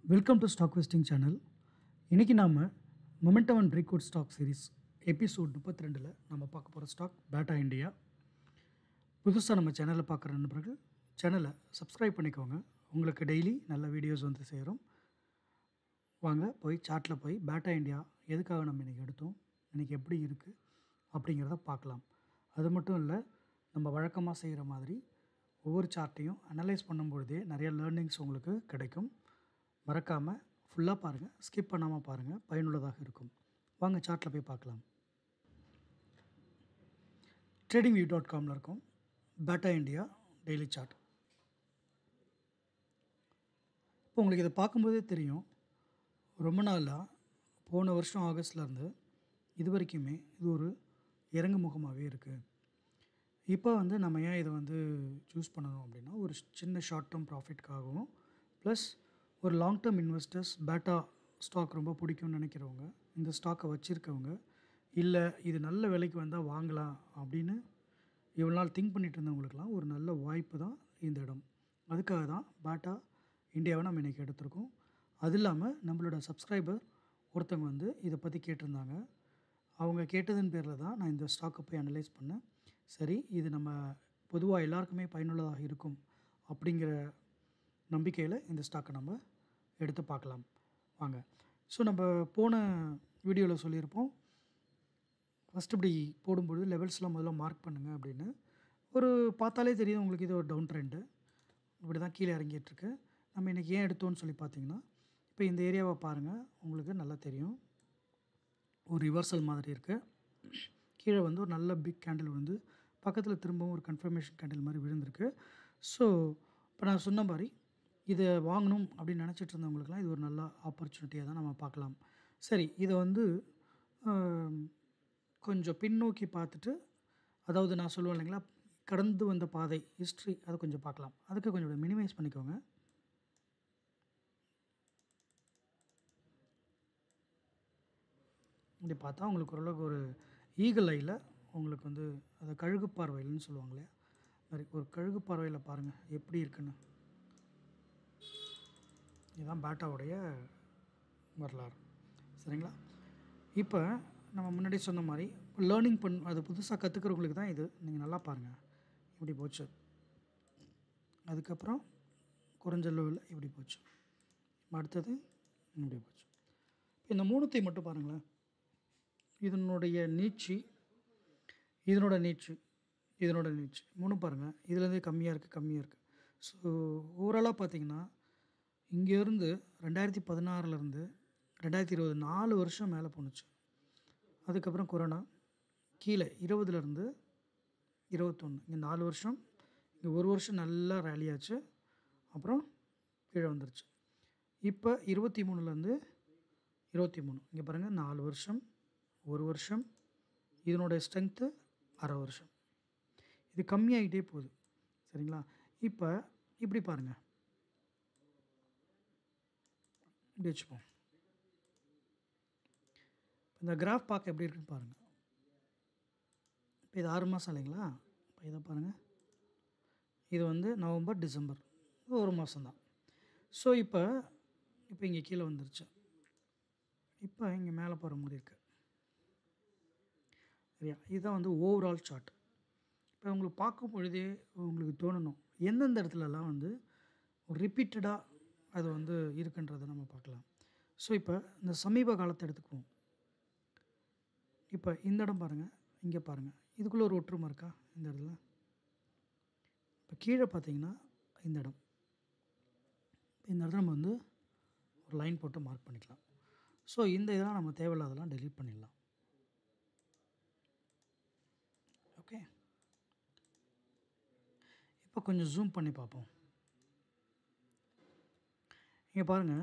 welcome to stock investing channel இன்றைக்கி நாம் momentum and breakout stock series episode முப்பத்தி ரெண்டில் நம்ம பார்க்க போகிற ஸ்டாக் பேட்டா இந்தியா புதுசாக நம்ம சேனலை பார்க்குற நண்பர்கள் சேனலை சப்ஸ்கிரைப் பண்ணிக்கோங்க உங்களுக்கு டெய்லி நல்ல வீடியோஸ் வந்து சேரும் வாங்க போய் சார்ட்டில் போய் பேட்டா இந்தியா எதுக்காக நம்ம இன்றைக்கி எடுத்தோம் இன்றைக்கி எப்படி இருக்குது அப்படிங்கிறத பார்க்கலாம் அது மட்டும் இல்லை நம்ம வழக்கமாக செய்கிற மாதிரி ஒவ்வொரு சார்ட்டையும் அனலைஸ் பண்ணும்பொழுதே நிறைய லேர்னிங்ஸ் உங்களுக்கு கிடைக்கும் மறக்காமல் ஃபுல்லாக பாருங்கள் ஸ்கிப் பண்ணாமல் பாருங்கள் பயனுள்ளதாக இருக்கும் வாங்க சார்ட்டில் போய் பார்க்கலாம் ட்ரேடிங் வியூ டாட் காமில் இருக்கும் பேட்டா இந்தியா டெய்லி சார்ட் இப்போ உங்களுக்கு இதை பார்க்கும்போதே தெரியும் ரொம்ப நாளாக போன வருஷம் ஆகஸ்ட்லேருந்து இது வரைக்குமே இது ஒரு இறங்கு முகமாகவே இருக்குது இப்போ வந்து நம்ம ஏன் இதை வந்து சூஸ் பண்ணணும் அப்படின்னா ஒரு சின்ன ஷார்ட் டேர்ம் ப்ராஃபிட்காகவும் ப்ளஸ் ஒரு long term investors Bata stock ரொம்ப பிடிக்கும்னு நினைக்கிறவங்க இந்த ஸ்டாக்கை வச்சுருக்கவங்க இல்லை இது நல்ல விலைக்கு வந்தால் வாங்கலாம் அப்படின்னு இவ்வளோ நாள் திங்க் பண்ணிட்டு இருந்தவங்களுக்குலாம் ஒரு நல்ல வாய்ப்பு தான் இந்த இடம் அதுக்காக தான் பேட்டா இந்தியாவை நம்ம இன்றைக்கி எடுத்திருக்கோம் அது இல்லாமல் நம்மளோட சப்ஸ்கிரைபர் ஒருத்தவங்க வந்து இதை பற்றி கேட்டிருந்தாங்க அவங்க கேட்டதன் பேரில் தான் நான் இந்த ஸ்டாக்கை போய் அனலைஸ் பண்ணேன் சரி இது நம்ம பொதுவாக எல்லாருக்குமே பயனுள்ளதாக இருக்கும் அப்படிங்கிற நம்பிக்கையில் இந்த ஸ்டாக்கை நம்ம எடுத்து பார்க்கலாம் வாங்க ஸோ நம்ம போன வீடியோவில் சொல்லியிருப்போம் ஃபஸ்ட் இப்படி போடும்பொழுது லெவல்ஸ்லாம் முதல்ல மார்க் பண்ணுங்கள் அப்படின்னு ஒரு பார்த்தாலே தெரியுது உங்களுக்கு இது ஒரு டவுன் ட்ரெண்டு இப்படி தான் கீழே இறங்கிட்டுருக்கு நம்ம இன்றைக்கி ஏன் எடுத்தோம்னு சொல்லி பார்த்தீங்கன்னா இப்போ இந்த ஏரியாவை பாருங்கள் உங்களுக்கு நல்லா தெரியும் ஒரு ரிவர்சல் மாதிரி இருக்குது கீழே வந்து ஒரு நல்ல பிக் கேண்டில் வந்து பக்கத்தில் திரும்பவும் ஒரு கன்ஃபர்மேஷன் கேண்டில் மாதிரி விழுந்திருக்கு ஸோ இப்போ நான் சொன்ன மாதிரி இதை வாங்கணும் அப்படின்னு நினச்சிட்டு இருந்தவங்களுக்குலாம் இது ஒரு நல்ல ஆப்பர்ச்சுனிட்டியாக தான் நம்ம பார்க்கலாம் சரி இதை வந்து ஆம், கொஞ்சம் பின்னோக்கி பார்த்துட்டு அதாவது நான் சொல்லுவேன் இல்லைங்களா கடந்து வந்த பாதை ஹிஸ்ட்ரி அதை கொஞ்சம் பார்க்கலாம் அதுக்கு கொஞ்சம் மினிமைஸ் பண்ணிக்கோங்க இப்படி பார்த்தா உங்களுக்கு ஓரளவுக்கு ஒரு ஈகல் ஐயில் உங்களுக்கு வந்து அதை கழுகு பார்வையில்னு சொல்லுவாங்க இல்லையா மாதிரி ஒரு கழுகு பார்வையில் பாருங்கள் எப்படி இருக்குன்னு இதுதான் பேட்டாவுடைய வரலாறு சரிங்களா இப்போ நம்ம முன்னாடி சொன்ன மாதிரி லேர்னிங் பண் அது புதுசாக கற்றுக்கிறவங்களுக்கு தான் இது நீங்கள் நல்லா பாருங்கள் இப்படி போச்சு அதுக்கப்புறம் குறைஞ்ச லெவலில் இப்படி போச்சு அடுத்தது இப்படி போச்சு இந்த மூணுத்தையும் மட்டும் பாருங்களேன் இதனுடைய நீட்சி இதனோட நீட்சி இதனோட நீட்சி மூணு பாருங்கள் இதுலேருந்தே கம்மியாக இருக்குது கம்மியாக இருக்குது ஸோ ஓவராலாக பார்த்தீங்கன்னா இங்கேருந்து ரெண்டாயிரத்தி பதினாறுலேருந்து ரெண்டாயிரத்தி இருபது நாலு வருஷம் மேலே போணுச்சு அதுக்கப்புறம் கொரோனா கீழே இருபதுலேருந்து இருபத்தொன்று இங்கே நாலு வருஷம் இங்கே ஒரு வருஷம் நல்லா ரேலி ஆச்சு அப்புறம் கீழே வந்துருச்சு இப்போ இருபத்தி மூணுலேருந்து இருபத்தி மூணு இங்கே பாருங்கள் நாலு வருஷம் ஒரு வருஷம் இதனோட ஸ்ட்ரென்த்து அரை வருஷம் இது கம்மியாகிட்டே போகுது சரிங்களா இப்போ இப்படி பாருங்கள் இப்படி வச்சுப்போம் இந்த கிராஃப் பார்க்க எப்படி இருக்குன்னு பாருங்கள் இப்போ இது ஆறு மாதம் இல்லைங்களா இப்போ இதை பாருங்கள் இது வந்து நவம்பர் டிசம்பர் இது ஒரு மாதம்தான் ஸோ இப்போ இப்போ இங்கே கீழே வந்துருச்சு இப்போ இங்கே மேலே போகிற மாதிரி இருக்குது சரியா இதுதான் வந்து ஓவரால் சார்ட் இப்போ உங்களுக்கு பார்க்கும் பொழுதே உங்களுக்கு தோணணும் எந்தெந்த இடத்துலலாம் வந்து ரிப்பீட்டடாக அது வந்து இருக்குன்றதை நம்ம பார்க்கலாம் ஸோ இப்போ இந்த சமீப காலத்தை எடுத்துக்குவோம் இப்போ இந்த இடம் பாருங்கள் இங்கே பாருங்கள் இதுக்குள்ளே ஒரு ஒற்றுமை இருக்கா இந்த இடத்துல இப்போ கீழே பார்த்தீங்கன்னா இந்த இடம் இந்த இடத்துல நம்ம வந்து ஒரு லைன் போட்டு மார்க் பண்ணிக்கலாம் ஸோ இந்த இதெல்லாம் நம்ம தேவையில்லாதெல்லாம் டெலீட் பண்ணிடலாம் ஓகே இப்போ கொஞ்சம் ஜூம் பண்ணி பார்ப்போம் இங்கே பாருங்கள்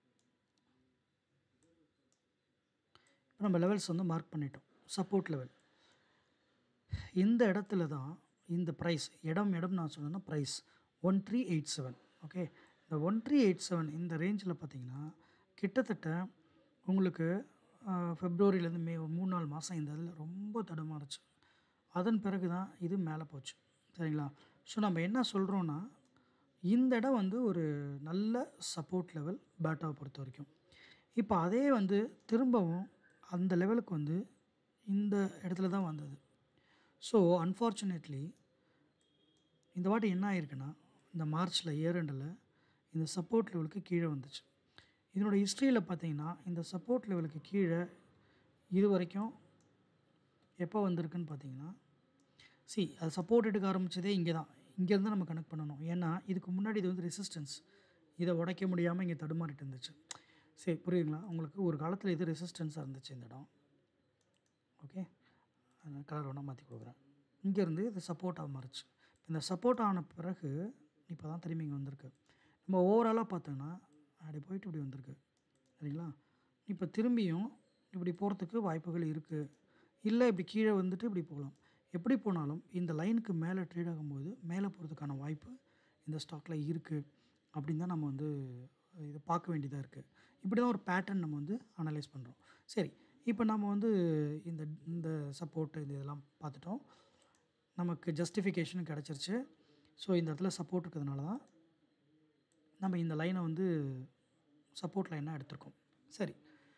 இப்போ நம்ம லெவல்ஸ் வந்து மார்க் பண்ணிட்டோம் சப்போர்ட் லெவல் இந்த இடத்துல தான் இந்த ப்ரைஸ் இடம் இடம் நான் சொன்னேன்னா price one three eight seven okay இந்த ஒன் த்ரீ எயிட் செவன் இந்த ரேஞ்சில் பார்த்தீங்கன்னா கிட்டத்தட்ட உங்களுக்கு ஃபெப்ரவரியிலேருந்து மே ஒரு மூணு நாலு மாதம் இந்த இதில் ரொம்ப தடுமாறுச்சு அதன் பிறகு தான் இது மேலே போச்சு சரிங்களா ஸோ நம்ம என்ன சொல்கிறோன்னா இந்த இடம் வந்து ஒரு நல்ல சப்போர்ட் லெவல் பேட்டாவை பொறுத்த வரைக்கும் இப்போ அதே வந்து திரும்பவும் அந்த லெவலுக்கு வந்து இந்த இடத்துல தான் வந்தது ஸோ அன்ஃபார்ச்சுனேட்லி இந்த வாட்டி என்ன ஆயிருக்குன்னா இந்த மார்ச்சில் ஏரண்டில் இந்த சப்போர்ட் லெவலுக்கு கீழே வந்துச்சு இதனோட ஹிஸ்ட்ரியில் பார்த்தீங்கன்னா இந்த சப்போர்ட் லெவலுக்கு கீழே இது வரைக்கும் எப்போ வந்திருக்குன்னு பார்த்தீங்கன்னா சி அது சப்போர்ட் எடுக்க ஆரம்பித்ததே இங்கே தான் இங்கேருந்து நம்ம கனெக்ட் பண்ணணும் ஏன்னா இதுக்கு முன்னாடி இது வந்து ரெசிஸ்டன்ஸ் இதை உடைக்க முடியாமல் இங்கே தடுமாறிட்டு இருந்துச்சு சரி புரியுதுங்களா உங்களுக்கு ஒரு காலத்தில் இது ரெசிஸ்டன்ஸாக இருந்துச்சு இந்த இடம் ஓகே அதனால் கலர் வேணால் மாற்றி கொடுக்குறேன் இங்கேருந்து இது சப்போர்ட்டாக மாறிச்சு இந்த சப்போர்ட் ஆன பிறகு இப்போ தான் திரும்பி இங்கே வந்திருக்கு நம்ம ஓவராலாக பார்த்தோன்னா அப்படி போயிட்டு இப்படி வந்திருக்கு சரிங்களா இப்போ திரும்பியும் இப்படி போகிறதுக்கு வாய்ப்புகள் இருக்குது இல்லை இப்படி கீழே வந்துட்டு இப்படி போகலாம் எப்படி போனாலும் இந்த லைனுக்கு மேலே ட்ரேட் ஆகும்போது மேலே போகிறதுக்கான வாய்ப்பு இந்த ஸ்டாக்கில் இருக்குது அப்படின்னு தான் நம்ம வந்து இதை பார்க்க வேண்டியதாக இருக்குது இப்படி தான் ஒரு பேட்டர்ன் நம்ம வந்து அனலைஸ் பண்ணுறோம் சரி இப்போ நம்ம வந்து இந்த இந்த சப்போர்ட்டு இந்த இதெல்லாம் பார்த்துட்டோம் நமக்கு ஜஸ்டிஃபிகேஷன் கிடச்சிருச்சு ஸோ இந்த இடத்துல சப்போர்ட் இருக்கிறதுனால தான் நம்ம இந்த லைனை வந்து சப்போர்ட் லைனாக எடுத்திருக்கோம் சரி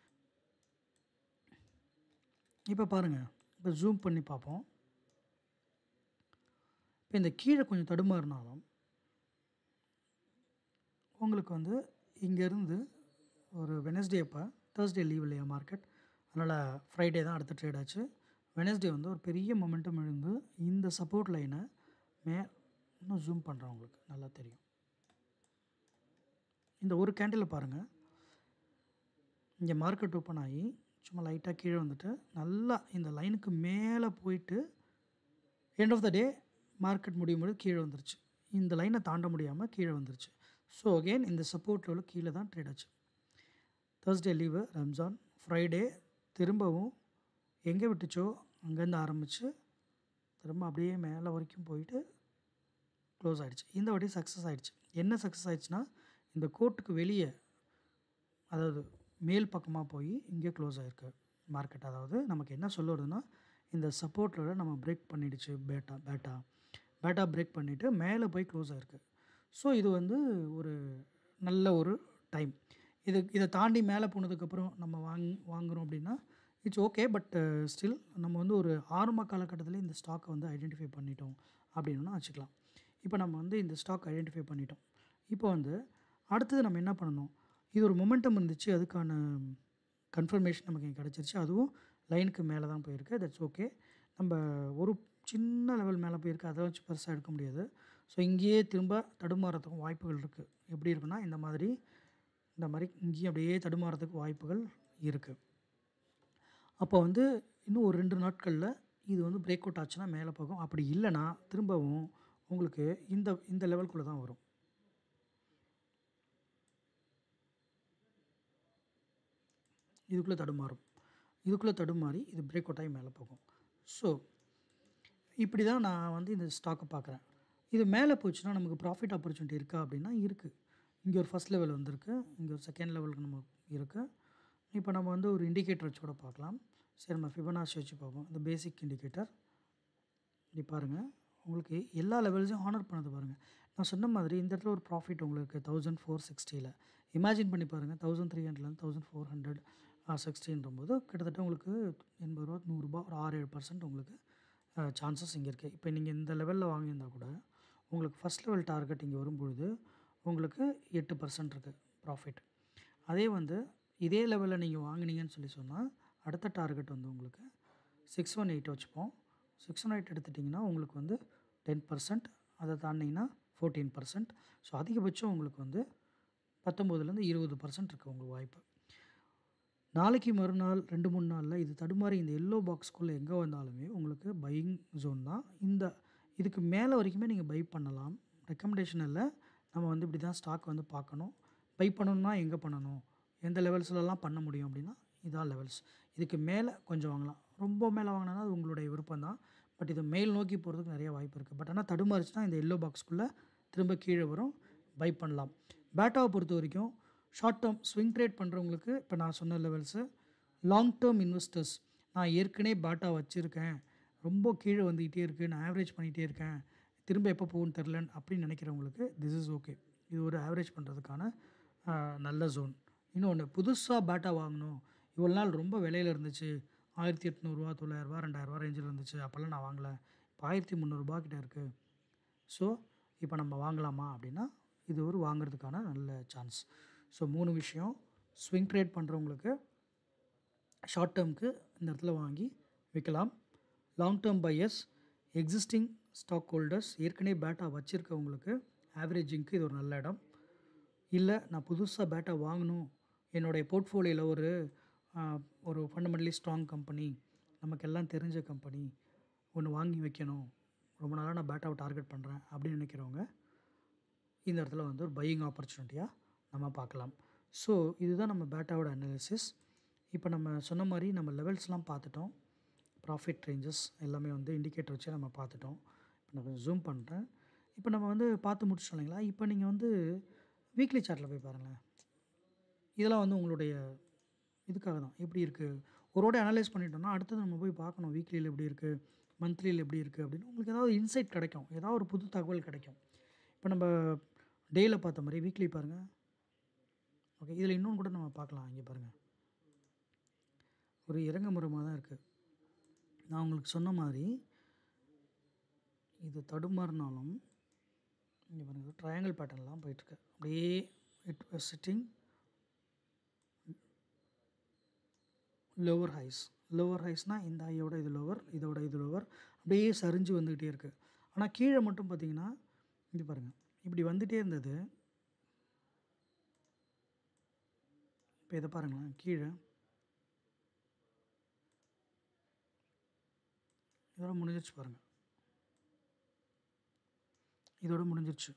இப்போ பாருங்கள் இப்போ ஜூம் பண்ணி பார்ப்போம் இப்போ இந்த கீழே கொஞ்சம் தடுமாறினாலும் உங்களுக்கு வந்து இங்கேருந்து ஒரு வெனஸ்டே இப்போ தேர்ஸ்டே லீவ் இல்லையா மார்க்கெட் அதனால் ஃப்ரைடே தான் அடுத்த ட்ரேட் ஆச்சு வெனஸ்டே வந்து ஒரு பெரிய மொமெண்டம் எழுந்து இந்த சப்போர்ட் லைனை மே இன்னும் ஜூம் பண்ணுறேன் உங்களுக்கு நல்லா தெரியும் இந்த ஒரு கேண்டில் பாருங்கள் இங்கே மார்க்கெட் ஓப்பன் ஆகி சும்மா லைட்டாக கீழே வந்துட்டு நல்லா இந்த லைனுக்கு மேலே போயிட்டு end of the day market முடியும் போது கீழே வந்துருச்சு இந்த லைனை தாண்ட முடியாமல் கீழே வந்துருச்சு ஸோ அகெயின் இந்த சப்போர்ட் லெவலில் கீழே தான் ட்ரேட் ஆச்சு தேர்ஸ்டே லீவு ரம்ஜான் ஃப்ரைடே திரும்பவும் எங்கே விட்டுச்சோ அங்கேருந்து ஆரம்பித்து திரும்ப அப்படியே மேலே வரைக்கும் போயிட்டு க்ளோஸ் ஆகிடுச்சு இந்த வாட்டி சக்ஸஸ் ஆகிடுச்சு என்ன சக்ஸஸ் ஆயிடுச்சுன்னா இந்த கோர்ட்டுக்கு வெளியே அதாவது மேல் பக்கமாக போய் இங்கே க்ளோஸ் ஆகிருக்கு மார்க்கெட் அதாவது நமக்கு என்ன சொல்ல வருதுன்னா இந்த சப்போர்ட்டில் நம்ம பிரேக் பண்ணிடுச்சு பேட்டா பேட்டா பேட்டா பிரேக் பண்ணிவிட்டு மேலே போய் க்ளோஸ் ஆகிருக்கு ஸோ இது வந்து ஒரு நல்ல ஒரு டைம் இது இதை தாண்டி மேலே போனதுக்கப்புறம் நம்ம வாங் வாங்குகிறோம் அப்படின்னா இட்ஸ் ஓகே பட் ஸ்டில் நம்ம வந்து ஒரு ஆரம்ப காலகட்டத்தில் இந்த ஸ்டாக்கை வந்து ஐடென்டிஃபை பண்ணிட்டோம் அப்படின்னு வச்சுக்கலாம் இப்போ நம்ம வந்து இந்த ஸ்டாக் ஐடென்டிஃபை பண்ணிட்டோம் இப்போ வந்து அடுத்தது நம்ம என்ன பண்ணணும் இது ஒரு மொமெண்டம் இருந்துச்சு அதுக்கான கன்ஃபர்மேஷன் நமக்கு இங்கே கிடச்சிருச்சு அதுவும் லைனுக்கு மேலே தான் போயிருக்கு தட்ஸ் ஓகே நம்ம ஒரு சின்ன லெவல் மேலே போயிருக்கு அதை வச்சு பெருசாக எடுக்க முடியாது ஸோ இங்கேயே திரும்ப தடுமாறதுக்கும் வாய்ப்புகள் இருக்குது எப்படி இருக்குன்னா இந்த மாதிரி இந்த மாதிரி இங்கேயும் அப்படியே தடுமாறதுக்கு வாய்ப்புகள் இருக்குது அப்போ வந்து இன்னும் ஒரு ரெண்டு நாட்களில் இது வந்து பிரேக் அவுட் ஆச்சுன்னா மேலே போகும் அப்படி இல்லைன்னா திரும்பவும் உங்களுக்கு இந்த இந்த லெவலுக்குள்ளே தான் வரும் இதுக்குள்ளே தடுமாறும் இதுக்குள்ளே தடுமாறி இது பிரேக் அவுட் ஆகி மேலே போகும் ஸோ இப்படி தான் நான் வந்து இந்த ஸ்டாக்கை பார்க்குறேன் இது மேலே போச்சுன்னா நமக்கு ப்ராஃபிட் ஆப்பர்ச்சுனிட்டி இருக்கா அப்படின்னா இருக்குது இங்கே ஒரு ஃபஸ்ட் லெவல் வந்திருக்கு இங்கே ஒரு செகண்ட் லெவலுக்கு நம்ம இருக்குது இப்போ நம்ம வந்து ஒரு இண்டிகேட்டர் வச்சு கூட பார்க்கலாம் சரி நம்ம ஃபிபனாசி வச்சு பார்ப்போம் இந்த பேசிக் இண்டிகேட்டர் இப்படி பாருங்கள் உங்களுக்கு எல்லா லெவல்ஸையும் ஹானர் பண்ணது பாருங்கள் நான் சொன்ன மாதிரி இந்த இடத்துல ஒரு ப்ராஃபிட் உங்களுக்கு தௌசண்ட் ஃபோர் சிக்ஸ்டியில் இமேஜின் பண்ணி பாருங்கள் தௌசண்ட் த்ரீ ஹண்ட்ரட்லேருந்து தௌசண்ட் ஃபோர் ஹண்ட்ரட் சிக்ஸ்டின்ற போது கிட்டத்தட்ட உங்களுக்கு எண்பது ரூபா நூறுரூபா ஒரு ஆறு ஏழு பர்சன்ட் உங்களுக்கு சான்சஸ் இங்கே இருக்குது இப்போ நீங்கள் இந்த லெவலில் வாங்கியிருந்தால் கூட உங்களுக்கு ஃபஸ்ட் லெவல் டார்கெட் இங்கே வரும்பொழுது உங்களுக்கு எட்டு பர்சன்ட் இருக்குது ப்ராஃபிட் அதே வந்து இதே லெவலில் நீங்கள் வாங்கினீங்கன்னு சொல்லி சொன்னால் அடுத்த டார்கெட் வந்து உங்களுக்கு சிக்ஸ் ஒன் எயிட் வச்சுப்போம் சிக்ஸ் ஒன் எயிட் எடுத்துட்டிங்கன்னா உங்களுக்கு வந்து டென் பர்சன்ட் அதை தாண்டிங்கன்னா ஃபோர்டீன் பர்சன்ட் ஸோ அதிகபட்சம் உங்களுக்கு வந்து பத்தொம்போதுலேருந்து இருபது பர்சன்ட் இருக்குது உங்களுக்கு வாய்ப்பு நாளைக்கு மறுநாள் ரெண்டு மூணு நாளில் இது தடுமாறி இந்த எல்லோ பாக்ஸ்குள்ளே எங்கே வந்தாலுமே உங்களுக்கு பையிங் ஜோன் தான் இந்த இதுக்கு மேலே வரைக்குமே நீங்கள் பை பண்ணலாம் ரெக்கமெண்டேஷன் இல்லை நம்ம வந்து இப்படி தான் ஸ்டாக் வந்து பார்க்கணும் பை பண்ணணும்னா எங்கே பண்ணணும் எந்த லெவல்ஸ்லலாம் பண்ண முடியும் அப்படின்னா இதான் லெவல்ஸ் இதுக்கு மேலே கொஞ்சம் வாங்கலாம் ரொம்ப மேலே வாங்கினா அது உங்களுடைய விருப்பம் தான் பட் இது மேல் நோக்கி போகிறதுக்கு நிறைய வாய்ப்பு இருக்குது பட் ஆனால் தடுமாறிச்சுன்னா இந்த எல்லோ பாக்ஸ்க்குள்ளே திரும்ப கீழே வரும் பை பண்ணலாம் பேட்டாவை பொறுத்த வரைக்கும் ஷார்ட் டேர்ம் ஸ்விங் ட்ரேட் பண்ணுறவங்களுக்கு இப்போ நான் சொன்ன லெவல்ஸு லாங் டேர்ம் இன்வெஸ்டர்ஸ் நான் ஏற்கனவே பேட்டா வச்சுருக்கேன் ரொம்ப கீழே வந்துக்கிட்டே இருக்குது நான் ஆவரேஜ் பண்ணிகிட்டே இருக்கேன் திரும்ப எப்போ போகும்னு தெரில அப்படின்னு நினைக்கிறவங்களுக்கு திஸ் இஸ் ஓகே இது ஒரு ஆவரேஜ் பண்ணுறதுக்கான நல்ல ஜோன் இன்னொன்று புதுசாக பேட்டா வாங்கணும் இவ்வளோ நாள் ரொம்ப விலையில் இருந்துச்சு ஆயிரத்தி எட்நூறுரூவா தொள்ளாயிரரூவா ரெண்டாயிரரூவா ரேஞ்சில் இருந்துச்சு அப்போல்லாம் நான் வாங்கலை இப்போ ஆயிரத்தி முந்நூறுரூபா கிட்ட இருக்குது ஸோ இப்போ நம்ம வாங்கலாமா அப்படின்னா இது ஒரு வாங்குறதுக்கான நல்ல சான்ஸ் ஸோ மூணு விஷயம் ஸ்விங் ட்ரேட் பண்ணுறவங்களுக்கு ஷார்ட் டேர்முக்கு இந்த இடத்துல வாங்கி விற்கலாம் long term buyers existing stock holders ஏற்கனவே பேட்டா வச்சுருக்கவங்களுக்கு ஆவரேஜிங்க்கு இது ஒரு நல்ல இடம் இல்லை நான் புதுசாக பேட்டா வாங்கணும் என்னுடைய போர்ட்ஃபோலியோவில் ஒரு ஆஹ், ஒரு ஃபண்டமெண்டலி ஸ்ட்ராங் கம்பெனி நமக்கு எல்லாம் தெரிஞ்ச கம்பெனி ஒன்று வாங்கி வைக்கணும் ரொம்ப நாளாக நான் பேட்டாவை டார்கெட் பண்ணுறேன் அப்படின்னு நினைக்கிறவங்க இந்த இடத்துல வந்து ஒரு பையிங் ஆப்பர்ச்சுனிட்டியாக நம்ம பார்க்கலாம் ஸோ இதுதான் நம்ம பேட்டாவோட அனாலிசிஸ் இப்போ நம்ம சொன்ன மாதிரி நம்ம லெவல்ஸ்லாம் பார்த்துட்டோம் ப்ராஃபிட் ரேஞ்சஸ் எல்லாமே வந்து இண்டிகேட்டர் வச்சு நம்ம பார்த்துட்டோம் இப்போ நான் கொஞ்சம் ஜூம் பண்ணுறேன் இப்போ நம்ம வந்து பார்த்து முடிச்சிட்டோம் இல்லைங்களா இப்போ நீங்கள் வந்து வீக்லி சார்ட்டில் போய் பாருங்களேன் இதெல்லாம் வந்து உங்களுடைய இதுக்காக தான் எப்படி இருக்குது ஒரு வாட்டி அனலைஸ் பண்ணிட்டோம்னா அடுத்தது நம்ம போய் பார்க்கணும் வீக்லியில் எப்படி இருக்குது மந்த்லியில் எப்படி இருக்குது அப்படின்னு உங்களுக்கு ஏதாவது இன்சைட் கிடைக்கும் ஏதாவது ஒரு புது தகவல் கிடைக்கும் இப்போ நம்ம டேயில் பார்த்த மாதிரி வீக்லி பாருங்கள் ஓகே இதில் இன்னொன்று கூட நம்ம பார்க்கலாம் இங்கே பாருங்கள் ஒரு இறங்க முறமாக தான் இருக்குது நான் உங்களுக்கு சொன்ன மாதிரி இது தடுமாறினாலும் இங்கே பாருங்கள் ட்ரையாங்கிள் பேட்டர்ன்லாம் போயிட்டுருக்கு அப்படியே it sitting lower highs lower ஹைஸ்னால் இந்த ஹையோட இது லோவர் இதோட இது லோவர் அப்படியே சரிஞ்சு வந்துக்கிட்டே இருக்குது ஆனால் கீழே மட்டும் பார்த்தீங்கன்னா இங்கே பாருங்கள் இப்படி வந்துகிட்டே இருந்தது இப்போ இதை பாருங்களேன் கீழே இதோட முடிஞ்சிருச்சு பாருங்கள் இதோட முடிஞ்சிருச்சு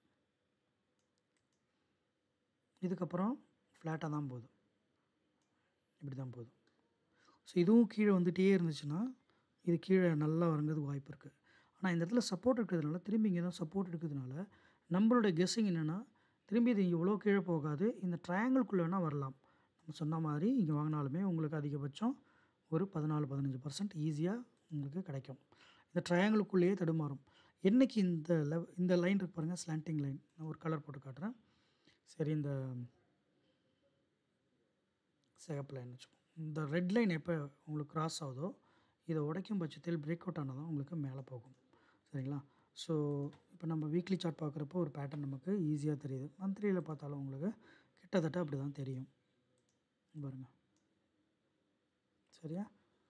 இதுக்கப்புறம் ஃப்ளாட்டாக தான் போகுது இப்படி தான் போகுது ஸோ இதுவும் கீழே வந்துகிட்டே இருந்துச்சுன்னா இது கீழே நல்லா வரங்கிறதுக்கு வாய்ப்பு இருக்குது ஆனால் இந்த இடத்துல சப்போர்ட் இருக்கிறதுனால திரும்பி இங்கே தான் சப்போர்ட் இருக்கிறதுனால நம்மளோட கெஸ்ஸிங் என்னென்னா திரும்பி இது இவ்வளோ கீழே போகாது இந்த ட்ரையாங்கிள்குள்ளே வேணால் வரலாம் நம்ம சொன்ன மாதிரி இங்கே வாங்கினாலுமே உங்களுக்கு அதிகபட்சம் ஒரு பதினாலு பதினஞ்சு பர்சன்ட் ஈஸியாக உங்களுக்கு கிடைக்கும் இந்த ட்ரையாங்கிளுக்குள்ளேயே தடுமாறும் என்னைக்கு இந்த லெவ் இந்த லைன் இருக்கு பாருங்கள் ஸ்லாண்டிங் லைன் நான் ஒரு கலர் போட்டு காட்டுறேன் சரி இந்த சிகப்பு லைன் வச்சுப்போம் இந்த ரெட் லைன் எப்போ உங்களுக்கு கிராஸ் ஆகுதோ இதை உடைக்கும் பட்சத்தில் பிரேக் அவுட் ஆனால் தான் உங்களுக்கு மேலே போகும் சரிங்களா ஸோ இப்போ நம்ம வீக்லி சார்ட் பார்க்குறப்போ ஒரு பேட்டர்ன் நமக்கு ஈஸியாக தெரியுது மந்த்லியில் பார்த்தாலும் உங்களுக்கு கிட்டத்தட்ட அப்படி தான் தெரியும் இங்க பாருங்க சரியா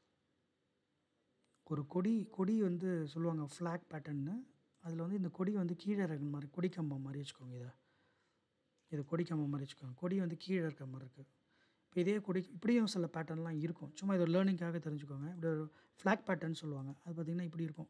ஒரு கொடி கொடி வந்து சொல்லுவாங்க ஃப்ளாக் பேட்டர்ன்னு அதில் வந்து இந்த கொடி வந்து கீழே இருக்கிற மாதிரி கொடி கம்பம் மாதிரி வச்சுக்கோங்க இதை இது கொடி கம்பம் மாதிரி வச்சுக்கோங்க கொடி வந்து கீழே இருக்கிற மாதிரி இருக்குது இப்போ இதே கொடி இப்படியும் சில பேட்டர்ன்லாம் இருக்கும் சும்மா இது லேர்னிங்காக தெரிஞ்சுக்கோங்க இப்படி ஒரு ஃப்ளாக் பேட்டர்ன் சொல்லுவாங்க அது பார்த்திங்கன்னா இப்படி இருக்கும்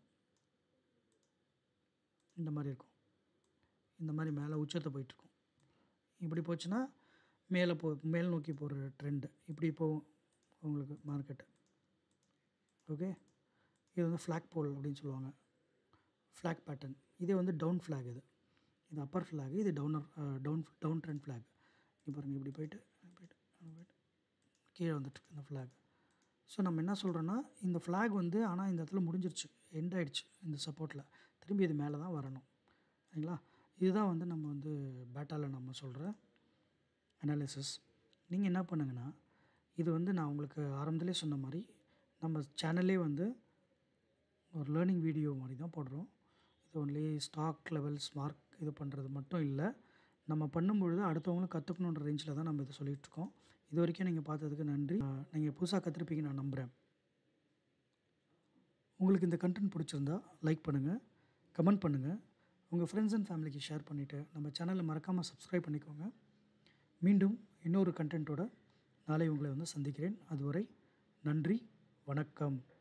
இந்த மாதிரி இருக்கும் இந்த மாதிரி மேலே உச்சத்தை போயிட்டுருக்கும் இப்படி போச்சுன்னா மேலே போ மேல் நோக்கி போகிற ட்ரெண்டு இப்படி போகும் உங்களுக்கு மார்க்கெட்டு ஓகே இது வந்து ஃப்ளாக் போல் அப்படின்னு சொல்லுவாங்க ஃப்ளாக் பேட்டர்ன் இதே வந்து டவுன் ஃப்ளாக் இது இது அப்பர் ஃப்ளாக் இது downer down down trend flag இங்கே பாருங்கள் இப்படி போயிட்டு இப்படி போயிட்டு அப்படி போயிட்டு கீழே வந்துட்டுருக்கு இந்த ஃப்ளாக் ஸோ நம்ம என்ன சொல்கிறோன்னா இந்த ஃப்ளாக் வந்து ஆனால் இந்த இடத்துல முடிஞ்சிருச்சு எண்ட் ஆயிடுச்சு இந்த சப்போர்ட்டில் திரும்பி இது மேலே தான் வரணும் சரிங்களா இதுதான் வந்து நம்ம வந்து பேட்டாவில் நம்ம சொல்கிற அனாலிசிஸ் நீங்கள் என்ன பண்ணுங்கன்னா இது வந்து நான் உங்களுக்கு ஆரம்பத்திலே சொன்ன மாதிரி நம்ம சேனல்லே வந்து ஒரு லேர்னிங் வீடியோ மாதிரி தான் போடுறோம் இது ஒன்லி ஸ்டாக் லெவல்ஸ் மார்க் இது பண்ணுறது மட்டும் இல்லை நம்ம பண்ணும்பொழுது அடுத்தவங்களும் கற்றுக்கணுன்ற ரேஞ்சில் தான் நம்ம இதை சொல்லிகிட்ருக்கோம் இது வரைக்கும் நீங்கள் பார்த்ததுக்கு நன்றி நீங்கள் புதுசாக கற்றுருப்பீங்க நான் நம்புகிறேன் உங்களுக்கு இந்த கண்டென்ட் பிடிச்சிருந்தா லைக் பண்ணுங்கள் கமெண்ட் பண்ணுங்கள் உங்கள் ஃப்ரெண்ட்ஸ் அண்ட் ஃபேமிலிக்கு ஷேர் பண்ணிவிட்டு நம்ம சேனலை மறக்காமல் சப்ஸ்கிரைப் பண்ணிக்கோங்க மீண்டும் இன்னொரு கண்டென்ட்டோட நாளை உங்களை வந்து சந்திக்கிறேன் அதுவரை நன்றி வணக்கம்